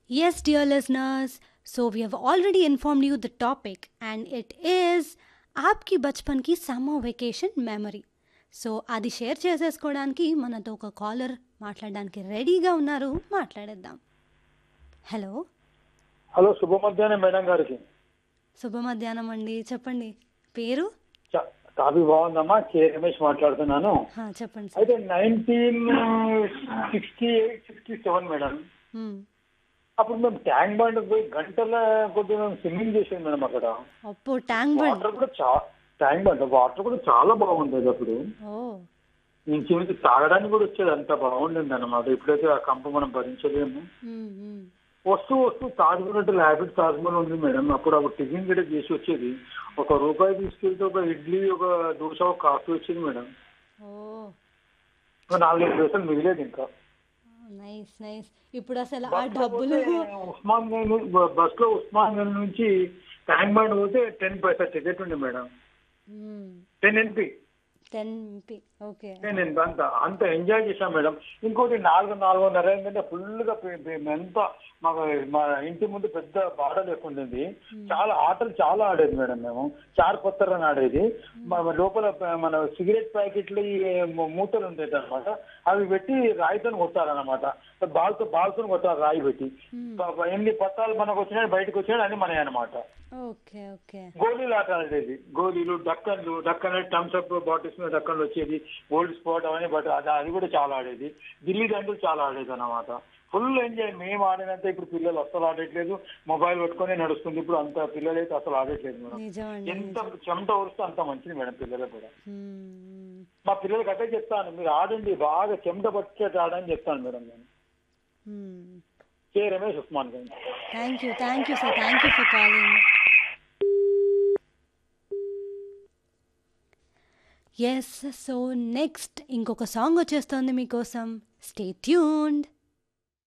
Yes, dear listeners, so we have already informed you the topic, and it is आपकी बचपन की summer vacation memory so అది share చేసేసుకోవడానికి మనతో ఒక కాలర్ మాట్లాడడానికి రెడీగా ఉన్నారు మాట్లాడేద్దాం హలో హలో శుభ మధ్యాహ్నం మేడం గారికి శుభ మధ్యాహ్నం అండి చెప్పండి పేరు చ- కాఫీ బాగుందమ్మా కే రమేష్ మాట్లాడుతున్నాను హా, చెప్పండి సార్ అయితే nineteen sixty eight sixty seven madam మ్మ్. అప్పుడు మేము ట్యాంక్ బండ్ పోయి గంటల కొద్ది మేము స్విమ్మింగ్ చేసాం మేడం అక్కడ అప్పో ట్యాంక్ బండ్ వాటర్ కూడా చా ట్యాంక్ బండ్ వాటర్ కూడా చాలా బాగుండేది అప్పుడు ఓ ఇంచుమించు తాగడానికి కూడా వచ్చేది అంత బాగుండింది అనమాట ఇప్పుడైతే ఆ కంప మనం భరించలేము మ్మ్, మ్మ్. వస్తూ వస్తూ తాజ్మహల్ హ్యాబిట్ తాజ్మహల్ ఉంది మేడం అప్పుడు అప్పుడు టిఫిన్ కూడా చేసి వచ్చేది ఒక రూపాయి తీసుకెళ్తే ఒక ఇడ్లీ ఒక దోశ ఒక కాఫీ వచ్చేది మేడం ఓ ఒక నాలుగైదు పైసలు మిగిలేదు ఇంకా నైస్ నైస్ ఇప్పుడు అసలు ఆ డబ్బులు ఉస్మాన్ గంజ్ బస్ లో ఉస్మాన్ గంజ్ నుంచి ట్యాంక్ బండ్ పోతే టెన్ పైసా టికెట్ ఉంది madam ten NP ten MP okay ten NP అంత అంత ఎంజాయ్ చేశాం మేడం ఇంకోటి నాలుగు నాలుగున్నర ఏంటంటే ఫుల్ గా పే- పే- ఎంత మాకు మా ఇంటి ముందు పెద్ద బాడ లేకుండింది చాలా ఆటలు చాలా ఆడేది మేడం మేము చార్ కొత్తరని ఆడేది మా- లోపల ప- మన సిగరెట్ ప్యాకెట్లు ఈ ము- మూతలు ఉండేది అనమాట అవి పెట్టి రాయితో కొట్టాలన్నమాట బాల్తో బాల్తో కొట్టాలి రాయి పెట్టి ప- ప- ఎన్ని పత్తాలు మనకు వచ్చినాయి బయటకు వచ్చినాయి అన్ని మనవి అనమాట ఓకే ఓకే గోళీలు ఆట ఆడేది గోళీలు డక్కన్లు డక్కన్ థమ్స్ అప్ బాటిల్స్ మీద డక్కన్లు వచ్చేది ఓల్డ్ స్పాట్ అవన్నీ బట్ అది అది కూడా చాలా ఆడేది గిల్లీ దండలు చాలా ఆడేది అనమాట ఫుల్ ఎంజాయ్ మేము ఆడినంత ఇప్పుడు పిల్లలు అసలు ఆడట్లేదు మొబైల్ పట్టుకొని నడుస్తుంది ఇప్పుడు అంత పిల్లలు అయితే అసలు ఆడట్లేదు మేడం నిజమండి ఎంత చెమట ఊరిస్తే అంత మంచిది మేడం పిల్లలకు కూడా మ్మ్. మా పిల్లలకి అదే చెప్తాను మీరు ఆడండి బాగా చెమట పట్టేట్టు ఆడని చెప్తాను మేడం నేను మ్మ్. K Ramesh Osman Ganj thank you thank you sir thank you for calling yes so next ఇంకొక సాంగ్ వచ్చేస్తుంది మీకోసం స్టే ట్యూన్డ్